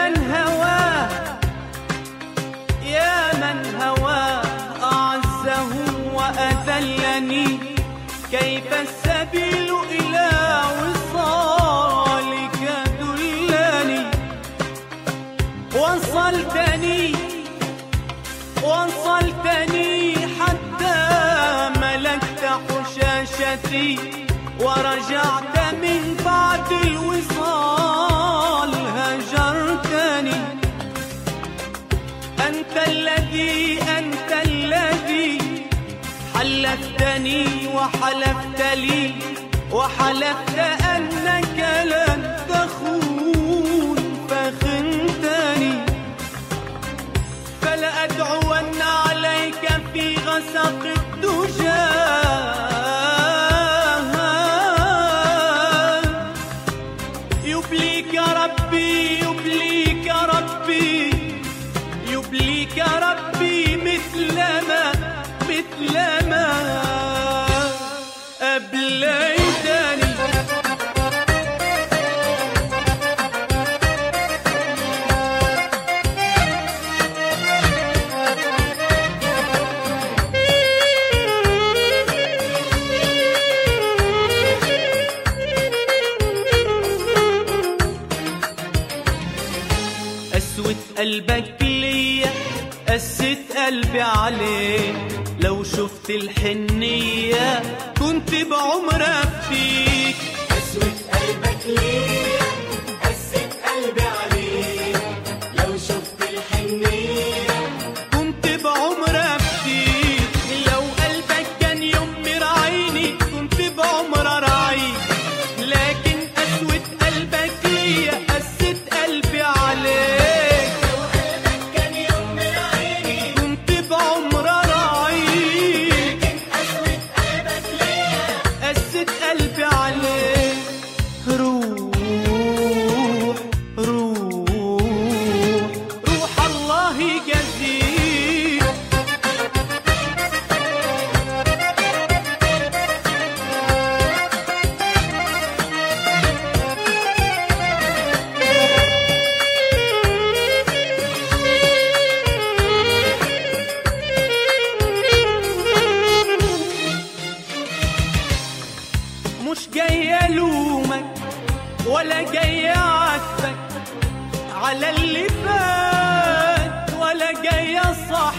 من هواه يا من هواه أعزه وأذلني كيف السبيل إلى وصالك دلني وصلتني وصلتني حتى ملكت حشاشتي ورجعت من بعد الوصال هجرتني أنت الذي أنت الذي حلفتني وحلفت لي وحلفت أنك لن تخون فخنتني فلأدعون عليك في غسق الدجى يبليك ربي يبليك ربي يبليك ربي مثلما مثلما أبليتني قسوة قلبك ليا قست قلبي عليك لو شفت الحنية كنت بعمر أفديك قسوة قلبك ليه قست قلبي عليك لو شفت الحنية كنت بعمر أفديك لو قلبك كان يوم مرعيني كنت بعمر أراعيك لكن قسوة قلبك ليا قست قلبي عليك كان يوم من عيني كنت بعمر أراعيك قسوة قلبك ليه قست قلبي عليك روح روح روح الله يجزيك مش جاي الومك ولا جاي اعاتبك على اللي فات ولا جاي اصح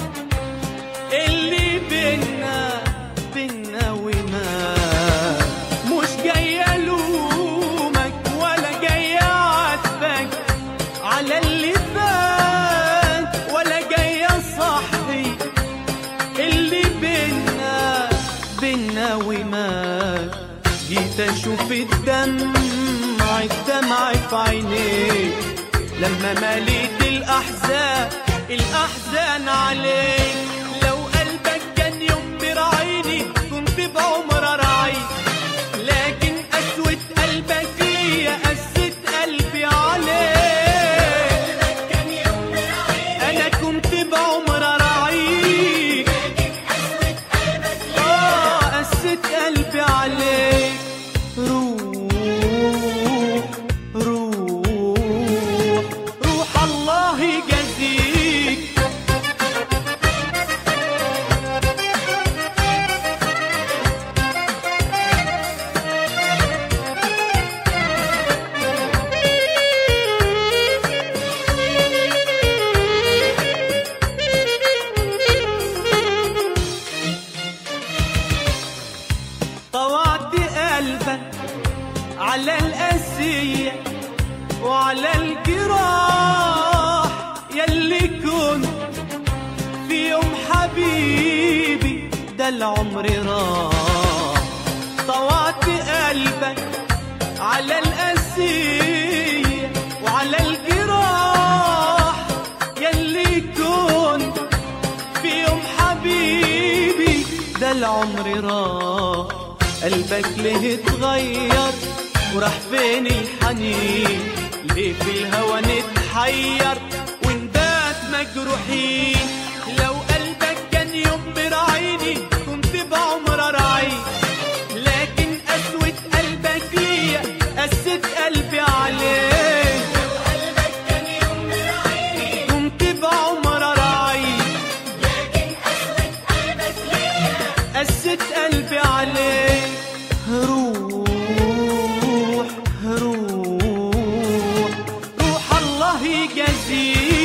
اللي بينا بينا وما مش جاي الومك ولا جاي اعاتبك على اللي فات ولا جاي اصحي اللي بينا بينا وما جيت اشوف الدمع الدمع في عينيك لما مليت الاحزان الاحزان عليك لو قلبك كان يوم برعيني كنت بعمر ارعيك لكن قسوة قلبك ليا قست قلبي عليك كان يوم من عيني انا كنت بعمر اراعيك اه قست قلبي عليك روح روح روح الله يجزيك طوعت قلبك على القاسية وعلى الجراح يلي كنت في يوم حبيبي ده العمر راح طوعت قلبك على القاسية وعلى الجراح يلي كنت في يوم حبيبي ده العمر راح قلبك ليه اتغير وراح فين الحنين ليه في الهوى نتحير ونبات مجروحين لو قلبك كان يوم براعيني كنت بعمر اراعيك لكن قسوة قلبك ليا قست قلبي عليك قلبك كان يجازيك